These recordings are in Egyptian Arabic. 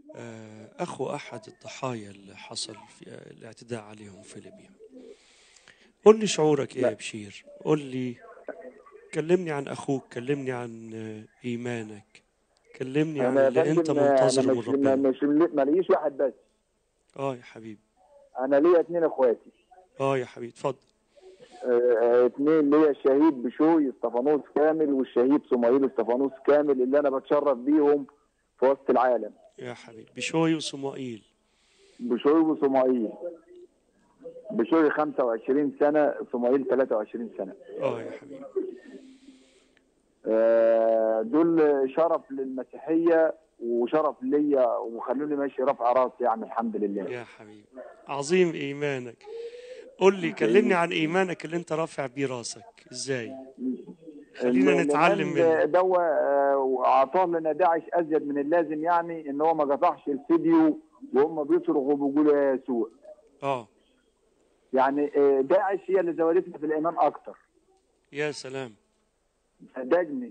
آه، أخو أحد الضحايا اللي حصل في الاعتداء عليهم في ليبيا قل لي شعورك إيه يا لا. بشير قل لي كلمني عن أخوك كلمني عن آه، إيمانك كلمني عن انا يا اللي أنت فندم انا منتظره من مش ربنا مش ماليش واحد بس آه يا حبيبي انا ليا اتنين اخواتي آه يا حبيبي اتفضل آه، آه، اتنين ليا الشهيد بشوي استفانوس كامل والشهيد صمايل استفانوس كامل اللي انا بتشرف بيهم في وسط العالم يا حبيبي بشوي وصمائيل بشوي وصمايل بشوي 25 سنة صمايل 23 سنة آه يا حبيبي آه، دول شرف للمسيحية وشرف ليا وخلوني ماشي رفع راسي يعني الحمد لله يا حبيبي عظيم إيمانك قل لي كلمني عن إيمانك اللي أنت رافع بيه راسك إزاي خلينا اللي نتعلم كان منه دوا آه، وأعطاه لنا داعش أزيد من اللازم يعني إن هو ما قطعش الفيديو وهم بيصرخوا وبيقولوا يا يسوع آه يعني آه، داعش هي اللي زودتنا في الإيمان أكتر يا سلام صدقني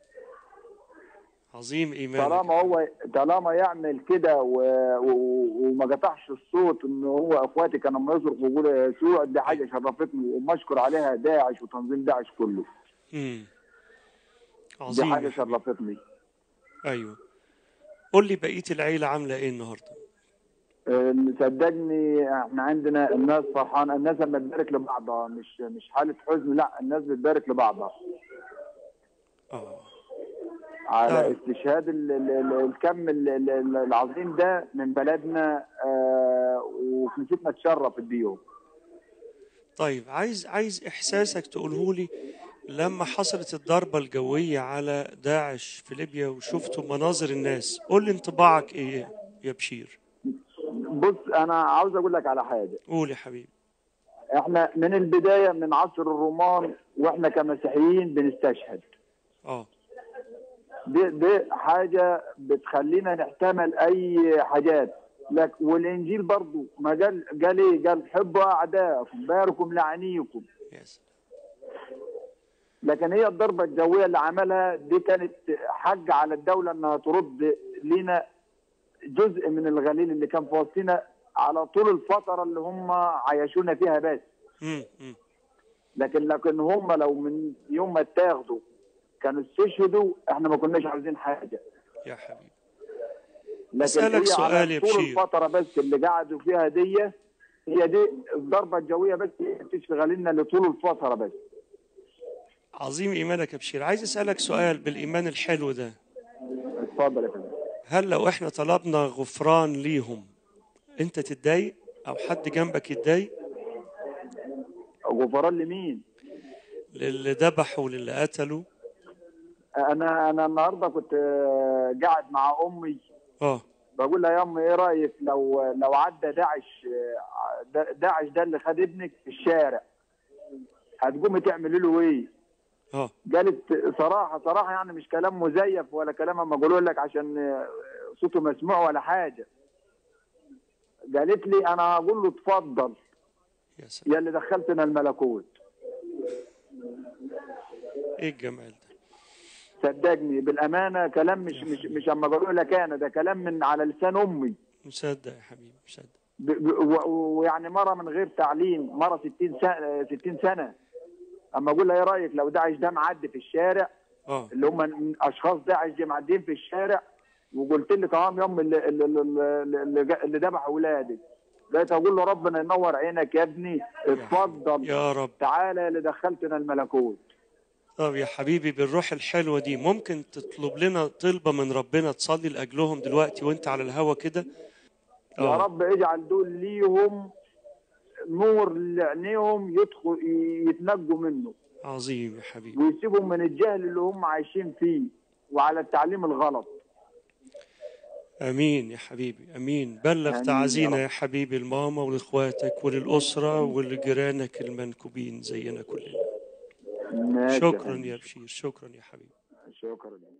عظيم إيمانك طالما هو طالما يعمل كده و- و- وما قطعش الصوت ان هو اخواتي كانوا لما يصرخوا ويقولوا يا يسوع دي حاجه شرفتني ومشكور عليها داعش وتنظيم داعش كله مم. دي عظيم حاجه يا حبيبي. شرفتني أيوه قل لي بقية العيلة عاملة إيه النهاردة آه، صدقني احنا عندنا الناس فرحانه الناس لما تبارك لبعضها مش مش حاله حزن لا الناس بتبارك لبعضها آه على نعم. استشهاد ال- ال- ال- الكم ال- ال- العظيم ده من بلدنا آه، وكنيستنا تشرفت بيهم طيب عايز عايز إحساسك تقوله لي لما حصلت الضربة الجوية على داعش في ليبيا وشفتوا مناظر الناس قول لي انطباعك إيه يا بشير بص انا عاوز اقول لك على حاجه قول يا حبيبي احنا من البدايه من عصر الرومان واحنا كمسيحيين بنستشهد آه دي, دي حاجه بتخلينا نحتمل اي حاجات لك والانجيل برضو ما قال قال ايه قال حبوا اعداءكم باركم لعنيكم يا سلام لكن هي الضربه الجويه اللي عملها دي كانت حج على الدوله انها ترد لنا جزء من الغليل اللي كان في وسطنا على طول الفتره اللي هم عايشونا فيها بس مم. مم. لكن لكن هم لو من يوم ما اتاخدوا كانوا استشهدوا احنا ما كناش عاوزين حاجه يا حبيبي لكن أسألك هي سؤال على يا طول بشير. الفتره بس اللي قعدوا فيها دي هي دي الضربه الجويه بس هي اللي بتشتغل لنا لطول الفتره بس عظيم إيمانك يا بشير عايز أسألك سؤال بالإيمان الحلو ده اتفضل يا فندم هل لو إحنا طلبنا غفران ليهم أنت تتضايق أو حد جنبك يتضايق غفران لمين؟ للي ذبحوا وللي قتلوا انا انا النهارده كنت آه، قاعد مع امي اه بقول لها يا امي ايه رايك لو لو عدى داعش آه، دا- داعش ده اللي خد ابنك في الشارع هتقومي تعملي له ايه؟ اه قالت صراحه صراحه يعني مش كلام مزيف ولا كلام اما اقوله لك عشان آه، صوته مسموع ولا حاجه قالت لي انا هقول له اتفضل يا سلام يا اللي دخلتنا الملكوت ايه الجمال ده صدقني بالامانه كلام مش مش مش اما اقوله لك انا ده كلام من على لسان امي مصدق يا حبيبي مصدق ب- ب- و- ويعني مره من غير تعليم مره 60 سنه 60 سنه اما اقول لها ايه رايك لو داعش ده معدي في الشارع اه اللي هم من اشخاص داعش دي معديين في الشارع وقلت لي تمام يوم اللي اللي اللي, اللي, جا- اللي ذبح اولادي بقيت اقول له ربنا ينور عينك يا ابني اتفضل يا رب تعالى يا اللي دخلتنا الملكوت طب يا حبيبي بالروح الحلوة دي ممكن تطلب لنا طلبة من ربنا تصلي لأجلهم دلوقتي وانت على الهوا كده يا آه. رب اجعل دول ليهم نور لعينيهم يدخل يتنجوا منه عظيم يا حبيبي ويسيبهم من الجهل اللي هم عايشين فيه وعلى التعليم الغلط امين يا حبيبي امين بلغ آمين يا تعزينا رب. يا حبيبي لماما ولاخواتك وللاسره ولجيرانك المنكوبين زينا كلنا ماشي شكرا حبيبي. يا بشير شكرا يا حبيبي شكرا